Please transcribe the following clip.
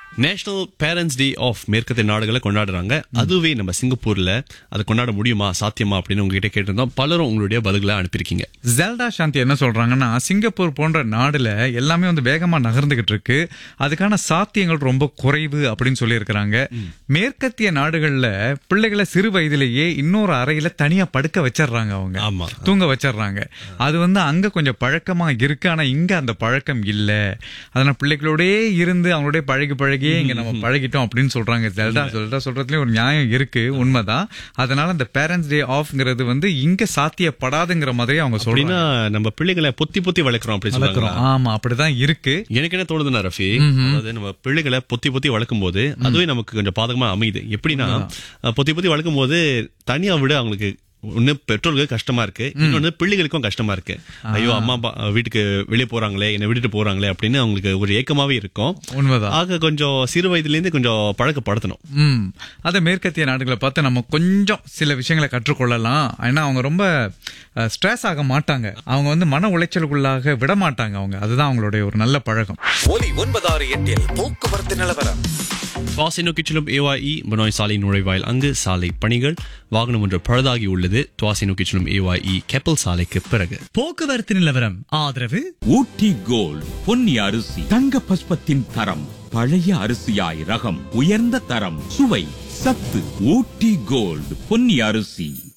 National parents day of மேற்கத்திய நாடுகளை கொண்டாடுறாங்க அதுவே நம்ம சிங்கப்பூர்ல அதை கொண்டாட முடியுமா சாத்தியமா அப்படின்னு உங்ககிட்ட கேட்டிருந்தோம் பலரும் உங்களுடைய பதில்களை அனுப்பியிருக்கீங்க ஜெல்டா சாந்தி என்ன சொல்றாங்கன்னா சிங்கப்பூர் போன்ற நாடுல எல்லாமே வந்து வேகமா நகர்ந்துகிட்டு இருக்கு அதுக்கான சாத்தியங்கள் ரொம்ப குறைவு அப்படின்னு சொல்லி இருக்கிறாங்க மேற்கத்திய நாடுகள்ல பிள்ளைகளை சிறு வயதிலேயே இன்னொரு அறையில தனியா படுக்க வச்சிடுறாங்க அவங்க ஆமா. தூங்க வச்சிடுறாங்க அது வந்து அங்க கொஞ்சம் பழக்கமா இருக்கு ஆனா இங்க அந்த பழக்கம் இல்ல அதனால பிள்ளைகளோடயே இருந்து அவங்களோடய பழகி பழகியே இங்க நம்ம பழகிட்டோம் அப்படின்னு சொல்றாங்க ஜெல்டா ஜெல்டா சொல்றதுலயும் ஒரு நியாயம் இருக்கு உண்மைதான் அதனால அந்த பேரண்ட்ஸ் டே ஆஃப்ங்கிறது வந்து இங்க சாத்தியப்படாதுங்கிற மாதிரி அவங்க சொல்றாங்க அப்படின்னா நம்ம பிள்ளைகளை பொத்தி பொத்தி வளர்க்குறோம் அப்படின்னு சொல்றாங்க ஆமா அப்படிதான் இருக்கு எனக்கு என்ன தோணுதுன்னா ரஃபி அதாவது நம்ம பிள்ளைகளை பொத்தி பொத்தி வளர்க்கும் போது அதுவே நமக்கு கொஞ்சம் பாதகமா அமையுது எப்படின்னா அஹ், பொத்தி பொத்தி வளர்க்கும் போது தனியா விட அவங்களுக்கு ஒண்ணு பெற்றோர்களுக்கு கஷ்டமா இருக்கு இன்னொன்னு பிள்ளைகளுக்கும் கஷ்டமா இருக்கு ஐயோ அம்மா அப்பா வீட்டுக்கு வெளியே போறாங்களே என்னை விட்டுட்டு போறாங்களே அப்படின்னு அவங்களுக்கு ஒரு ஏக்கமாவே இருக்கும் உண்மைதான் ஆக கொஞ்சம் சிறு வயதுல இருந்து கொஞ்சம் பழக்கப்படுத்தணும் ம் அத மேற்கத்திய நாடுகளை பார்த்து நம்ம கொஞ்சம் சில விஷயங்களை கற்றுக்கொள்ளலாம் ஏன்னா அவங்க ரொம்ப ஸ்ட்ரெஸ் ஆக மாட்டாங்க அவங்க வந்து மன உளைச்சலுக்குள்ளாக விட மாட்டாங்க அவங்க அதுதான் அவங்களுடைய ஒரு நல்ல பழக்கம் ஒலி ஒன்பதாறு எட்டில் போக்குவரத்து நிலவரம் துவாசை நோக்கி செல்லும் ஏவாஇ பனோய் சாலை நுழைவாயில் அங்கு சாலை பணிகள் வாகனம் ஒன்று பழுதாகி உள்ளது துவாசை நோக்கி செல்லும் ஏவாஇ கெப்பல் சாலைக்கு பிறகு போக்குவரத்து நிலவரம் ஆதரவு ஊட்டி கோல்ட் பொன்னி அரிசி தங்க பஸ்பத்தின் தரம் பழைய அரிசியாய் ரகம் உயர்ந்த தரம் சுவை சத்து ஊட்டி கோல்ட் பொன்னி அரிசி